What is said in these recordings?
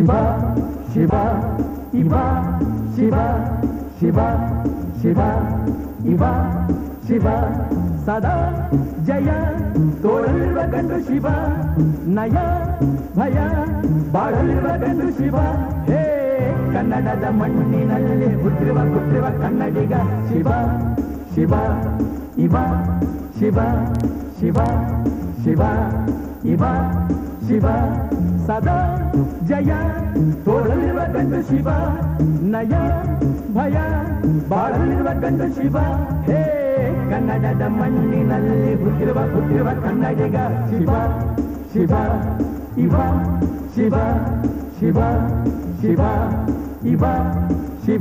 ಶಿವ ಶಿವ ಇವ ಶಿವ ಶಿವ ಶಿವ ಇವ ಶಿವ ಸದಾ ಜಯ ತೋರಲಿರುವ ಗಂಡು ಶಿವ ನಯ ಭಯ ಬಾಳಲಿರುವ ಗಂಡು ಶಿವ ಹೇ ಕನ್ನಡದ ಮಣ್ಣಿನಲ್ಲಿ ಹುಟ್ಟಿರುವ ಹುಟ್ಟಿರುವ ಕನ್ನಡಿಗ ಶಿವ ಶಿವ ಇವ ಶಿವ ಶಿವ ಶಿವ ಇವ ಶಿವ ಸದಾ ಜಯ ತೋರಲಿರುವ ಗಂಡು ಶಿವ ನಯ ಭಯ ಬಾಳಲಿರುವ ಗಂಡು ಶಿವ ಹೇ ಕನ್ನಡದ ಮಣ್ಣಿನಲ್ಲಿ ಹುಟ್ಟಿರುವ ಹುಟ್ಟಿರುವ ಕನ್ನಡಿಗ ಶಿವ ಶಿವ ಇವ ಶಿವ ಶಿವ ಶಿವ ಇವ ಶಿವ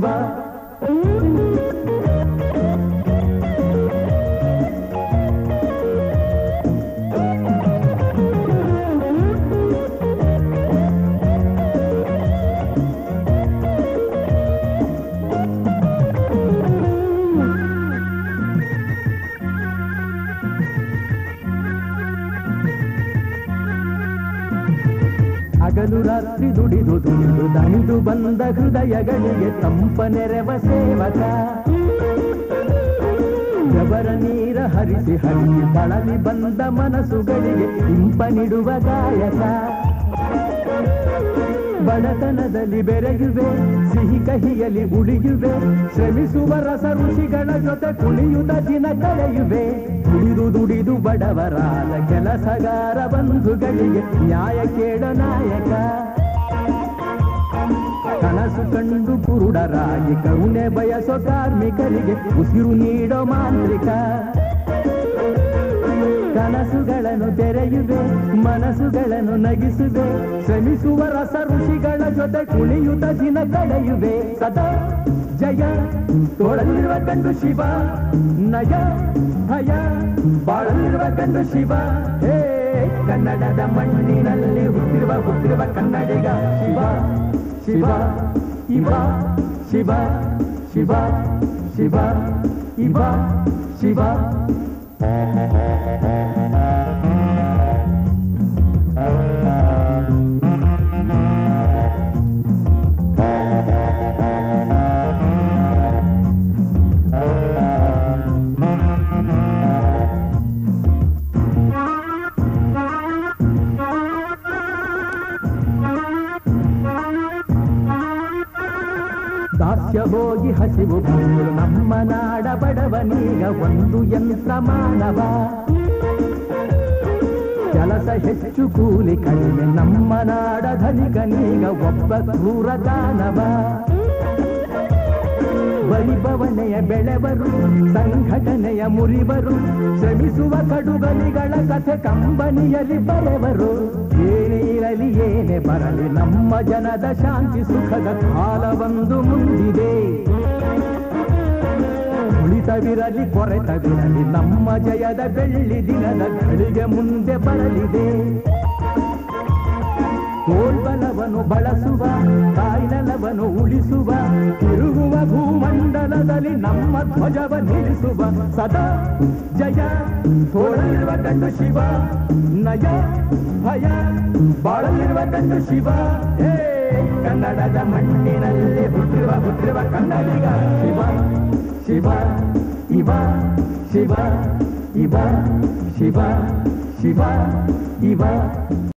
ಹಗಲು ರಾತ್ರಿ ದುಡಿದು ದುಡಿದು ದಣಿದು ಬಂದ ಹೃದಯಗಳಿಗೆ ತಂಪ ನೆರವ ಸೇವಕ ಗಬರ ನೀರ ಹರಿಸಿ ಹರಿಸಿ ಬಳಲಿ ಬಂದ ಮನಸ್ಸುಗಳಿಗೆ ಇಂಪ ನೀಡುವ ಗಾಯಕ ಬಡತನದಲ್ಲಿ ಬೆರೆಯುವೆ ಸಿಹಿ ಕಹಿಯಲ್ಲಿ ಉಳಿಯುವೆ ಶ್ರಮಿಸುವ ರಸ ಋಷಿಗಳ ಜೊತೆ ಕುಣಿಯುತ್ತ ದಿನ ಕಳೆಯುವೆ ದುಡಿದು ದುಡಿದು ಬಡವರಾದ ಕೆಲಸಗಾರ ಬಂಧುಗಳಿಗೆ ನ್ಯಾಯ ಕೇಳ ನಾಯಕ ಕನಸು ಕಂಡು ಕುರುಡರಾಗಿ ಕರುಣೆ ಬಯಸೋ ಕಾರ್ಮಿಕರಿಗೆ ಉಸಿರು ನೀಡೋ ಮಾಂತ್ರಿಕ ಕನಸುಗಳನ್ನು ತೆರೆಯುವೆ ಮನಸ್ಸುಗಳನ್ನು ನಗಿಸುವೆ ಶ್ರಮಿಸುವ ರಸ ಋಷಿಗಳ ಜೊತೆ ಕುಣಿಯುತ್ತ ದಿನ ಕಳೆಯುವೆ ಸದಾ ಜಯ ತೋಳಲಿರುವ ಗಂಡು ಶಿವ ನಯ ಭಯ ಬಾಳಲಿರುವ ಗಂಡು ಶಿವ ಹೇ ಕನ್ನಡದ ಮಣ್ಣಿನಲ್ಲಿ ಹುಟ್ಟಿರುವ ಹುಟ್ಟಿರುವ ಕನ್ನಡಿಗ ಶಿವ ಶಿವ ಇವ ಶಿವ ಶಿವ ಶಿವ ಇವ ಶಿವ ದಾಸ್ಯ ಹೋಗಿ ಹಸಿವು ಬಂದು ನಮ್ಮ ನಾಡ ಬಡವನೀಗ ಒಂದು ಯಂತ್ರ ಮಾನವ ಕೆಲಸ ಹೆಚ್ಚು ಕೂಲಿ ಕಡಿಮೆ ನಮ್ಮ ನಾಡ ಧನಿಕನೀಗ ಒಬ್ಬ ಕ್ರೂರ ದಾನವ ವೈಭವನೆಯ ಬೆಳೆವರು ಸಂಘಟನೆಯ ಮುರಿವರು ಶ್ರಮಿಸುವ ಕಡುಗಲಿಗಳ ಕಥೆ ಕಂಬನಿಯಲ್ಲಿ ಬರೆವರು ಏನೇ ಇರಲಿ ಏನೇ ಬರಲಿ ನಮ್ಮ ಜನದ ಶಾಂತಿ ಸುಖದ ಕಾಲವೊಂದು ಮುಂದಿದೆ ಉಳಿತವಿರಲಿ ಕೊರೆತವಿರಲಿ ನಮ್ಮ ಜಯದ ಬೆಳ್ಳಿ ದಿನದ ಗಳಿಗೆ ಮುಂದೆ ಬರಲಿದೆ ತೋಳ್ಬಲವನ್ನು ಬಳಸುವ ತಾಯ್ನಲವನ್ನು ಉಳಿಸುವ ತಿರುಗುವ ಭೂಮಂಡಲದಲ್ಲಿ ನಮ್ಮ ಧ್ವಜವ ನಿಲ್ಲಿಸುವ ಸದಾ ಜಯ ತೋಳಲಿರುವ ಗಂಡು ಶಿವ ನಯ ಭಯ ಬಾಳಲಿರುವ ಗಂಡು ಶಿವ ಹೇ ಕನ್ನಡದ ಮಣ್ಣಿನಲ್ಲಿ ಹುಟ್ಟಿರುವ ಹುಟ್ಟಿರುವ ಕನ್ನಡಿಗ ಶಿವ ಶಿವ ಇವ ಶಿವ ಇವ ಶಿವ ಶಿವ ಇವ